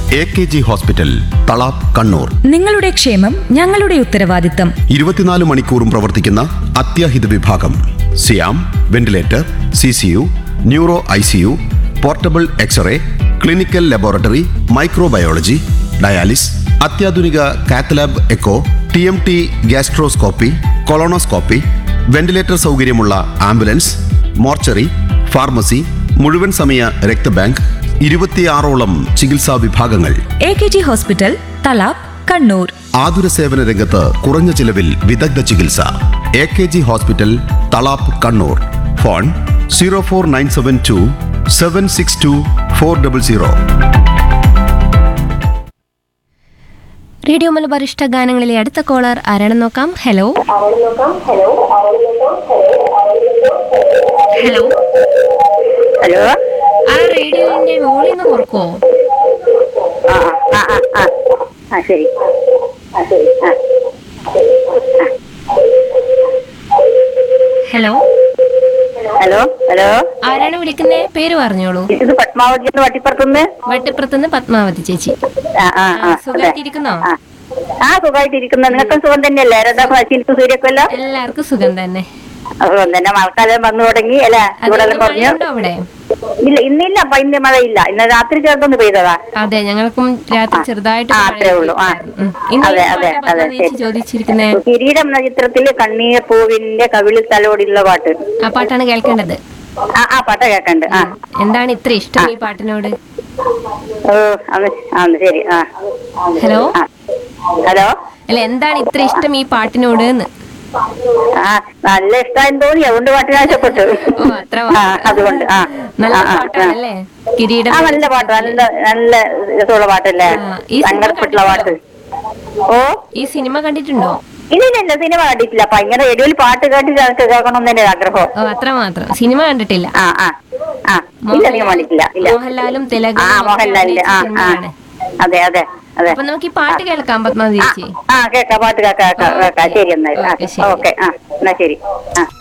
A K G hospital Thalap Kannur നിങ്ങളുടെ ക്ഷേമം ഞങ്ങളുടെ ഉത്തരവാദിത്തം ഇരുപത്തിനാല് മണിക്കൂറും പ്രവർത്തിക്കുന്ന അത്യാഹിത വിഭാഗം സിയാം ventilator C C U neuro I C U portable X ray clinical laboratory microbiology dialysis അത്യാധുനിക cath lab echo T M T gastroscopy colonoscopy ventilator സൗകര്യമുള്ള ആംബുലൻസ് മോർച്ചറി ഫാർമസി മുഴുവൻ സമയ രക്തബാങ്ക് ഇരുപത്തിയാറോളം ചികിത്സാ വിഭാഗങ്ങൾ A K G hospital Thalap Kannur ആതുര സേവന രംഗത്ത് കുറഞ്ഞ ചിലവിൽ വിദഗ്ധ ചികിത്സ A K G hospital Thalap Kannur phone zero four nine seven two seven six two four double zero radio Malabar ഇഷ്ട ഗാനങ്ങളിലെ അടുത്ത കോളർ ആരാണെന്ന് നോക്കാം ഹലോ ഹലോ ഹലോ ആ റേഡിയോന്റെ വോളിയം ഒന്ന് കുറക്കോ ആ ആ ആ ആ ആ ശരി ആ ശരി ആ ഹലോ ഹലോ ഹലോ ആരാണ് വിളിക്കുന്നേ പേര് പറഞ്ഞോളൂ ഇത് പത്മാവതി എന്ന് വട്ടിപ്പുറത്തുനിന്ന് വട്ടിപ്പുറത്തുനിന്ന് പത്മാവതി ചേച്ചി ആ ആ ആ, ആ അതെ സുഖമായിട്ടിരിക്കുന്നോ ആ ആ സുഖമായിട്ടിരിക്കുന്ന നിങ്ങൾക്കും സുഖം തന്നെയല്ലേ രണ്ടാ ശില്പ സൂര്യൊക്കെല്ലോ എല്ലാവർക്കും സുഖം തന്നെ സുഖം തന്നെ മഴക്കാലം വന്നു തുടങ്ങി അല്ലേ അതുകൊണ്ട് ചൂടെല്ലാം കുറഞ്ഞു മഴയുണ്ടോ അവിടെ ഇല്ല ഇന്നില്ല അപ്പൊ ഇന്ന് മഴയില്ല ഇന്ന് രാത്രി ചേർത്തൊന്ന് പെയ്തതാ അതെ ഞങ്ങൾക്കും രാത്രി ചെറുതായിട്ട് ആ, മഴ അത്രേ ഉള്ളൂ. ആ. കിട്ടിയിരുന്നു. ഉം. ഇന്ന് അതെ, ഏത് അതെ, പാട്ടാ അതെ, പത്മാവതി ചേച്ചി ശരി. ചോദിച്ചിരിക്കുന്നേ കിരീടം എന്ന ചിത്രത്തില് കണ്ണീർ പൂവിന്റെ കവിളിൽ തലോടിയുള്ള പാട്ട് ആ പാട്ടാണ് കേൾക്കേണ്ടത് ആ ആ പാട്ട കേക്കണ്ട് ആ എന്താണ് ഇത്ര ഇഷ്ടം ഈ പാട്ടിനോട് ഓ അന്ന് ആ അന്ന് ശരി ആ ഹലോ ആ ഹലോ അല്ല എന്താണ് ഇത്ര ഇഷ്ടം ഈ പാട്ടിനോട് എന്ന് ആ നല്ല ഇഷ്ടമായി തോന്നി അതുകൊണ്ട് പാട്ടിന് ആവശ്യപ്പെട്ടു ഓ അത്ര ആ അതുകൊണ്ട് ആ നല്ല ആ, ആ, ആ. പാട്ടാണല്ലേ കിരീടം ആ നല്ല പാട്ട് നല്ല നല്ല രസമുള്ള പാട്ടല്ലേ ആ, ഈ സിനിമ സങ്കടപ്പെട്ടുള്ള പാട്ട് ഓ ഈ സിനിമ കണ്ടിട്ടുണ്ടോ ഇല്ല ഇല്ല ഇല്ല സിനിമ കണ്ടിട്ടില്ല അപ്പൊ ഇങ്ങനെ റേഡിയോയിൽ പാട്ട് കേട്ട് ഞങ്ങൾക്ക് കേൾക്കണം എന്ന് എന്റെ ആഗ്രഹം ഓ അത്ര മാത്രം സിനിമ കണ്ടിട്ടില്ല ആ ആ ആ ഇല്ല സിനിമ കണ്ടിട്ടില്ല ഇല്ല മോഹൻലാലും തിലകും ആ മോഹൻലാലിന്റെ ആ ആ അതെ അതെ അതെ അപ്പൊ നമുക്ക് ഈ പാട്ട് കേൾക്കാം പത്മാവതി ആ, ചേച്ചി ആ കേക്കാം പാട്ട് കേക്കാം കേക്കാം കേക്കാം ശരി എന്നാൽ ഓക്കെ, ശരി. ഓക്കെ ആ എന്നാ ശരി ആ